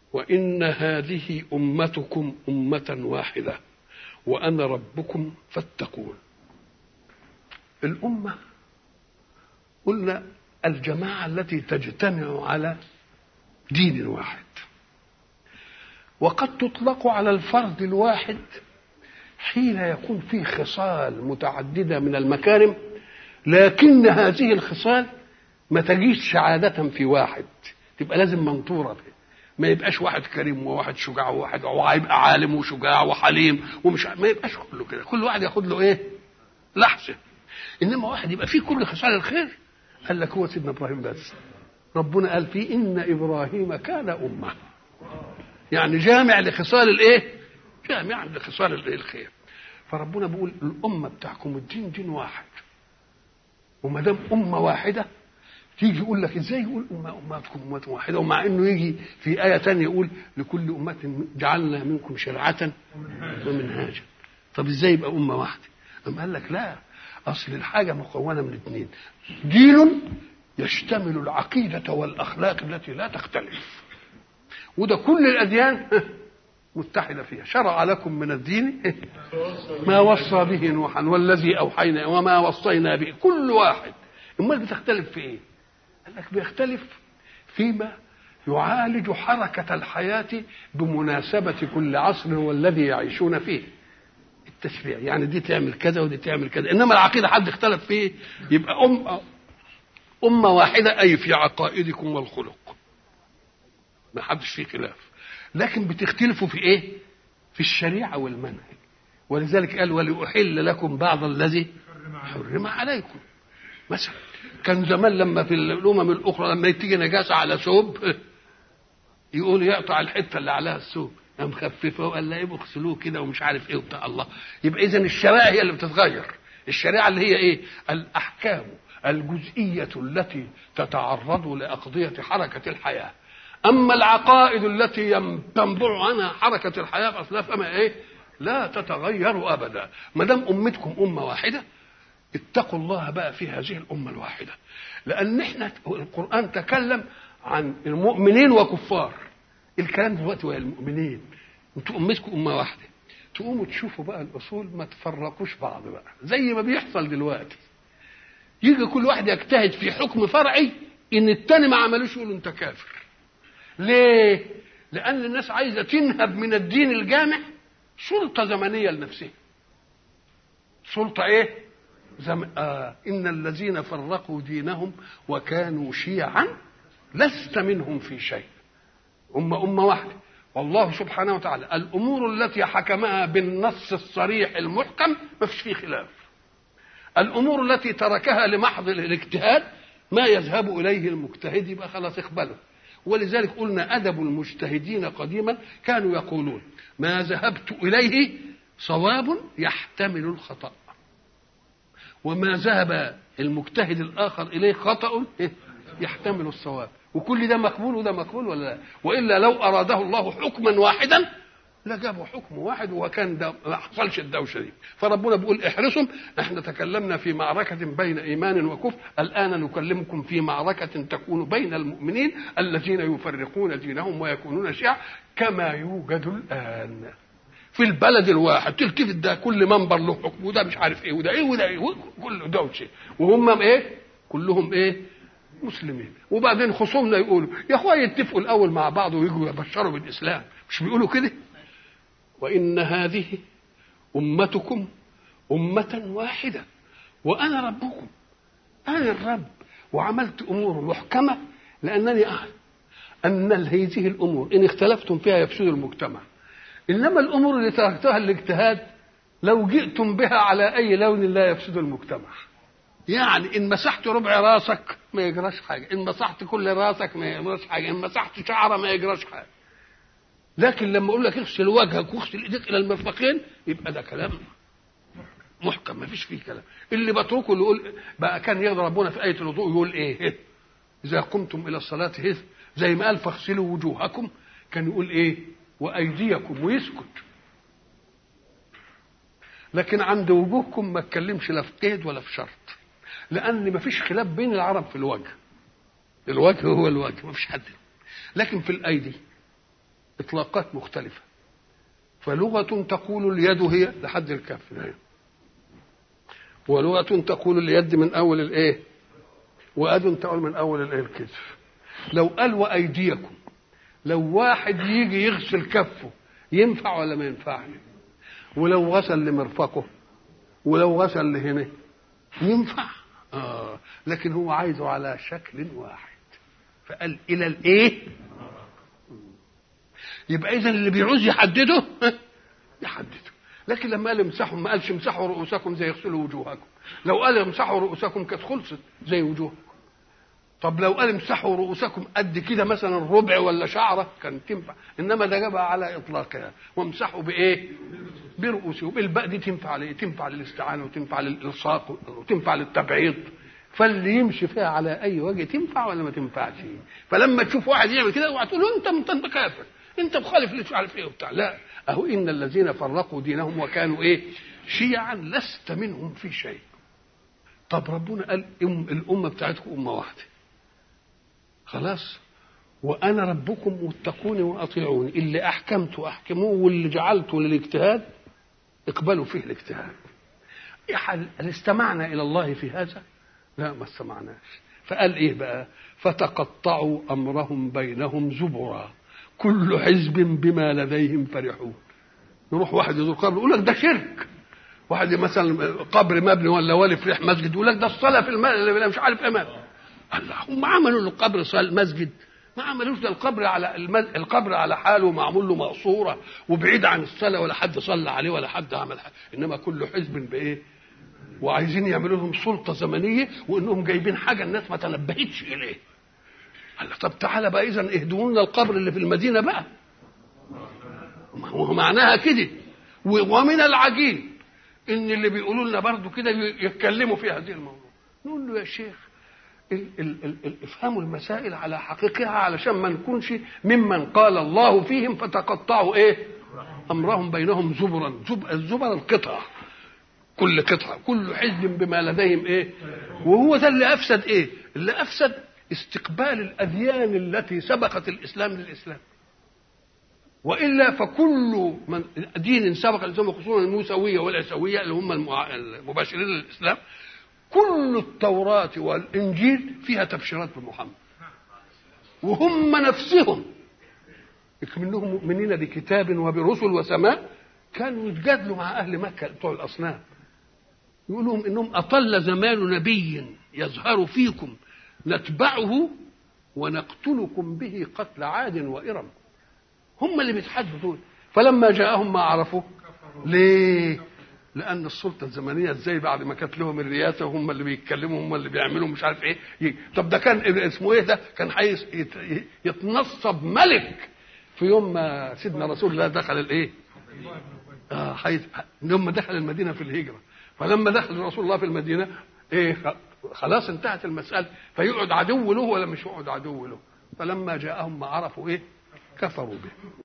وإن هذه أمتكم أمة واحدة وأنا ربكم فاتقون الأمة قلنا الجماعة التي تجتمع على دين واحد وقد تطلق على الفرد الواحد حين يكون فيه خصال متعددة من المكارم لكن هذه الخصال ما تجيش عادة في واحد تبقى لازم منطورة به ما يبقاش واحد كريم وواحد شجاع وواحد وهيبقى عالم وشجاع وحليم ومش ما يبقاش كله كده كل واحد ياخد له ايه لحظه انما واحد يبقى فيه كل خصال الخير قال لك هو سيدنا ابراهيم بس ربنا قال فيه ان ابراهيم كان امه يعني جامع لخصال الايه جامع لخصال الايه الخير فربنا بيقول الامه بتاعكم الدين دين واحد وما دام امه واحده تيجي يقول لك ازاي يقول أمة أمتكم أمة واحدة ومع انه يجي في آية تانية يقول لكل أمة جعلنا منكم شرعة ومنهاجا طب ازاي يبقى أمة واحدة؟ أم قال لك لا أصل الحاجة مكونة من اثنين دين يشتمل العقيدة والأخلاق التي لا تختلف وده كل الأديان متحدة فيها شرع لكم من الدين ما وصى به نوحا والذي أوحينا وما وصينا به كل واحد امال بتختلف في ايه قال لك بيختلف فيما يعالج حركة الحياة بمناسبة كل عصر والذي يعيشون فيه التشريع يعني دي تعمل كذا ودي تعمل كذا انما العقيدة حد اختلف فيه يبقى أم أمة واحدة أي في عقائدكم والخلق ما حدش فيه خلاف لكن بتختلفوا في ايه في الشريعة والمنهج ولذلك قال ولأحل لكم بعض الذي حرم عليكم مثلا كان زمان لما في الامم الاخرى لما تيجي نجاسه على ثوب يقول يقطع الحته اللي عليها الثوب قام خففه وقال لا يبقوا اغسلوه كده ومش عارف ايه وبتاع الله يبقى اذا الشرائع هي اللي بتتغير الشريعه اللي هي ايه الاحكام الجزئيه التي تتعرض لاقضيه حركه الحياه اما العقائد التي تنبع عنها حركه الحياه فاصلها فما ايه لا تتغير ابدا ما دام امتكم امه واحده اتقوا الله بقى في هذه الأمة الواحدة لأن احنا القرآن تكلم عن المؤمنين وكفار الكلام دلوقتي هو المؤمنين انتوا أمتكم أمة واحدة تقوموا تشوفوا بقى الأصول ما تفرقوش بعض بقى زي ما بيحصل دلوقتي يجي كل واحد يجتهد في حكم فرعي إن التاني ما عملوش يقولوا أنت كافر ليه؟ لأن الناس عايزة تنهب من الدين الجامع سلطة زمنية لنفسها سلطة إيه؟ زم... آه إن الذين فرقوا دينهم وكانوا شيعا لست منهم في شيء أمة أمة واحدة والله سبحانه وتعالى الأمور التي حكمها بالنص الصريح المحكم ما فيش فيه خلاف الأمور التي تركها لمحض الاجتهاد ما يذهب إليه المجتهد يبقى خلاص اقبله ولذلك قلنا أدب المجتهدين قديما كانوا يقولون ما ذهبت إليه صواب يحتمل الخطأ وما ذهب المجتهد الاخر اليه خطا يحتمل الصواب وكل ده مقبول وده مقبول ولا لا والا لو اراده الله حكما واحدا لجابوا حكم واحد وكان ده ما حصلش الدوشه دي فربنا بيقول احرصوا احنا تكلمنا في معركه بين ايمان وكفر الان نكلمكم في معركه تكون بين المؤمنين الذين يفرقون دينهم ويكونون شيعا كما يوجد الان في البلد الواحد تلتفت ده كل منبر له حكم وده مش عارف ايه وده ايه وده ايه كله دوشه وهم ايه كلهم ايه مسلمين وبعدين خصومنا يقولوا يا اخويا يتفقوا الاول مع بعض ويجوا يبشروا بالاسلام مش بيقولوا كده وان هذه امتكم امه واحده وانا ربكم انا الرب وعملت امور محكمه لانني اعلم ان هذه الامور ان اختلفتم فيها يفسد المجتمع انما الامور اللي تركتها الاجتهاد لو جئتم بها على اي لون لا يفسد المجتمع يعني ان مسحت ربع راسك ما يجراش حاجه ان مسحت كل راسك ما يجراش حاجه ان مسحت شعره ما يجراش حاجه لكن لما اقول لك اغسل وجهك واغسل ايديك الى المرفقين يبقى ده كلام محكم ما فيش فيه كلام اللي بتركه اللي يقول بقى كان يقدر ربنا في ايه الوضوء يقول ايه اذا قمتم الى الصلاه زي ما قال فاغسلوا وجوهكم كان يقول ايه وايديكم ويسكت لكن عند وجوهكم ما اتكلمش لا في قيد ولا في شرط لان ما فيش خلاف بين العرب في الوجه الوجه هو الوجه ما فيش حد لكن في الايدي إطلاقات مختلفة فلغة تقول اليد هي لحد الكف ده ولغة تقول اليد من أول الإيه وأد تقول من أول الإيه الكتف لو قال وأيديكم لو واحد يجي يغسل كفه ينفع ولا ما ينفعش ولو غسل لمرفقه ولو غسل لهنا ينفع آه لكن هو عايزه على شكل واحد فقال إلى الإيه يبقى إذا اللي بيعوز يحدده يحدده لكن لما قال امسحوا ما قالش امسحوا رؤوسكم زي يغسلوا وجوهكم لو قال امسحوا رؤوسكم كانت خلصت زي وجوهكم طب لو قال امسحوا رؤوسكم قد كده مثلا ربع ولا شعره كان تنفع انما ده جابها على اطلاقها وامسحوا بايه؟ برؤوسهم الباء دي تنفع لإيه؟ تنفع للاستعانه وتنفع للالصاق وتنفع للتبعيض فاللي يمشي فيها على اي وجه تنفع ولا ما تنفعش فلما تشوف واحد يعمل كده اوعى تقول له انت انت كافر انت مخالف مش عارف ايه وبتاع لا اهو ان الذين فرقوا دينهم وكانوا ايه شيعا لست منهم في شيء طب ربنا قال أم الامه بتاعتكم امه واحده خلاص وانا ربكم واتقوني واطيعوني اللي احكمت احكموه واللي جعلته للاجتهاد اقبلوا فيه الاجتهاد هل استمعنا الى الله في هذا لا ما استمعناش فقال ايه بقى فتقطعوا امرهم بينهم زبرا كل حزب بما لديهم فرحون يروح واحد يزور قبر يقول لك ده شرك واحد مثلا قبر مبني ولا والي في ريح مسجد يقول لك ده الصلاه في الماء اللي مش عارف ايه الله هم عملوا له قبر مسجد ما عملوش ده القبر على المز... القبر على حاله معمول له مقصوره وبعيد عن الصلاه ولا حد صلى عليه ولا حد عمل حاجه انما كل حزب بايه؟ وعايزين يعملوا لهم سلطه زمنيه وانهم جايبين حاجه الناس ما تنبهتش اليه. قال طب تعالى بقى اذا اهدوا لنا القبر اللي في المدينه بقى. هو معناها كده ومن العجيب ان اللي بيقولوا لنا برضه كده يتكلموا في هذه الموضوع. نقول له يا شيخ ال ال ال ال افهموا المسائل على حقيقها علشان ما نكونش ممن قال الله فيهم فتقطعوا ايه امرهم بينهم زبرا زب الزبر القطع كل قطعه كل حزب بما لديهم ايه وهو ده اللي افسد ايه اللي افسد استقبال الاديان التي سبقت الاسلام للاسلام والا فكل من دين سبق الاسلام خصوصا الموسويه والعيسويه اللي هم المباشرين للاسلام كل التوراة والإنجيل فيها تبشيرات بمحمد وهم نفسهم منهم مؤمنين بكتاب وبرسل وسماء كانوا يتجادلوا مع أهل مكة بتوع الأصنام يقول لهم إنهم أطل زمان نبي يظهر فيكم نتبعه ونقتلكم به قتل عاد وإرم هم اللي بيتحدوا دول فلما جاءهم ما عرفوا ليه لان السلطه الزمنيه ازاي بعد ما كانت لهم الرئاسه وهم اللي بيتكلموا هم اللي بيعملوا مش عارف ايه طب ده كان اسمه ايه ده كان عايز يتنصب ملك في يوم ما سيدنا رسول الله دخل الايه اه حيث يوم ما دخل المدينه في الهجره فلما دخل رسول الله في المدينه ايه خلاص انتهت المساله فيقعد عدو له ولا مش يقعد عدو له فلما جاءهم ما عرفوا ايه كفروا به